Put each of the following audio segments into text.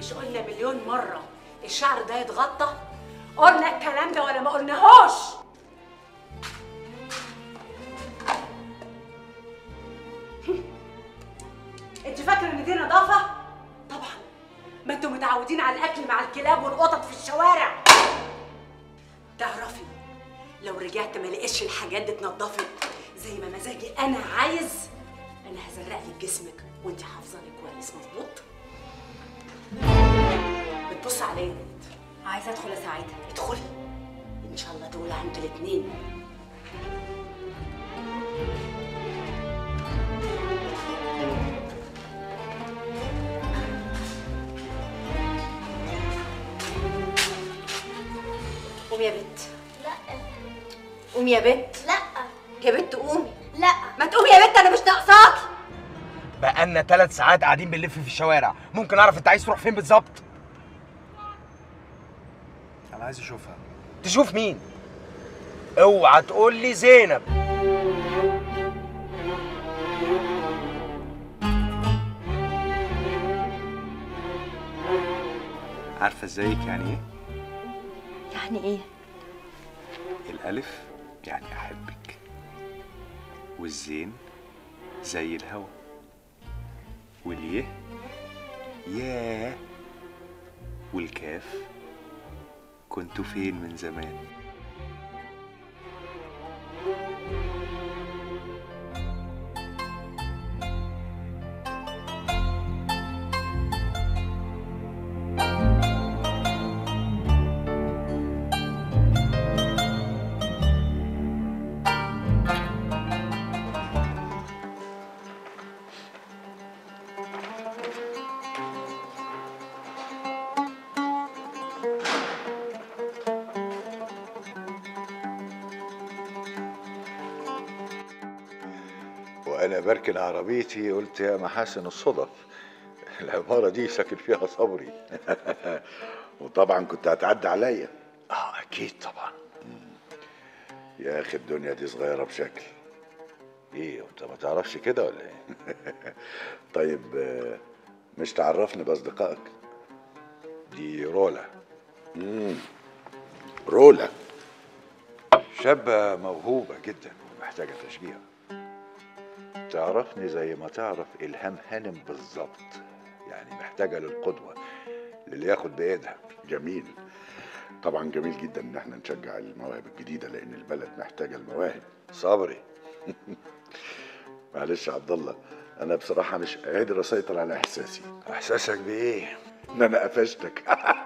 مش قلنا مليون مرة الشعر ده يتغطى قلنا الكلام ده ولا ما قلناهوش انت فاكرة ان دي نظافة؟ طبعا ما انتوا متعودين على الاكل مع الكلاب والقطط في الشوارع تعرفي لو رجعت ما لقيتش الحاجات دي اتنضفت زي ما مزاجي انا عايز انا هزرق لك جسمك وانت حافظاني كويس مظبوط بتبص عليا يا بنت عايزه ادخل اساعدها ادخلي ان شاء الله دول انتوا الاتنين قومي يا بنت لا قومي يا بنت لا يا بنت قومي لا ما تقومي يا بنت انا مش ناقصاكي بقالنا ثلاث ساعات قاعدين بنلف في الشوارع ممكن اعرف انت عايز تروح فين بالظبط انا عايز اشوفها تشوف مين اوعى تقول لي زينب عارفه ازيك يعني ايه يعني ايه الالف يعني احبك والزين زي الهوا واليه ياه والكاف كنتوا فين من زمان وانا بركن عربيتي قلت يا محاسن الصدف العمارة دي ساكن فيها صبري وطبعا كنت هتعدي عليا اه اكيد طبعا مم. يا اخي الدنيا دي صغيرة بشكل ايه انت ما تعرفش كده ولا ايه طيب آه، مش تعرفني باصدقائك دي رولا مم. رولا شابة موهوبة جدا ومحتاجة تشجيع تعرفني زي ما تعرف إلهام هانم بالظبط يعني محتاجة للقدوة للي ياخد بإيدها جميل طبعا جميل جدا إن احنا نشجع المواهب الجديدة لأن البلد محتاجة المواهب صبري معلش يا عبد الله أنا بصراحة مش قادر أسيطر على إحساسي إحساسك بإيه؟ إن أنا قفشتك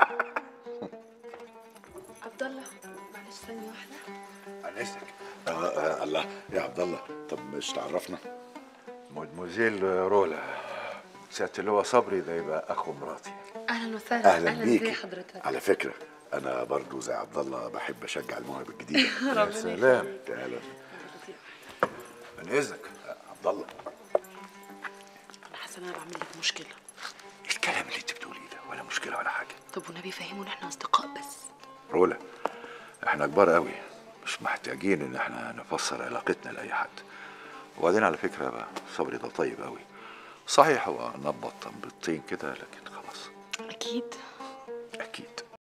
عبد الله معلش ثانية واحدة عن إذنك آه آه الله يا عبد الله طب مش تعرفنا مدموزيل رولا سيادة اللواء صبري ده يبقى أخو مراتي أهلا وسهلا اهلا ازي بيك حضرتك على فكره انا برضو زي عبد الله بحب اشجع المواهب الجديده ربنا سلام تعالى من اذنك عبد الله أنا حاسة إن أنا بعمل لك مشكلة الكلام اللي انت بتقوليه ده ولا مشكله ولا حاجه طب والنبي فهموا إن إحنا أصدقاء بس رولا احنا كبار قوي مش محتاجين ان احنا نفسر علاقتنا لاي حد وبعدين على فكره بقى صبري ده طيب قوي صحيح هو نبط بالطين كده لكن خلاص أكيد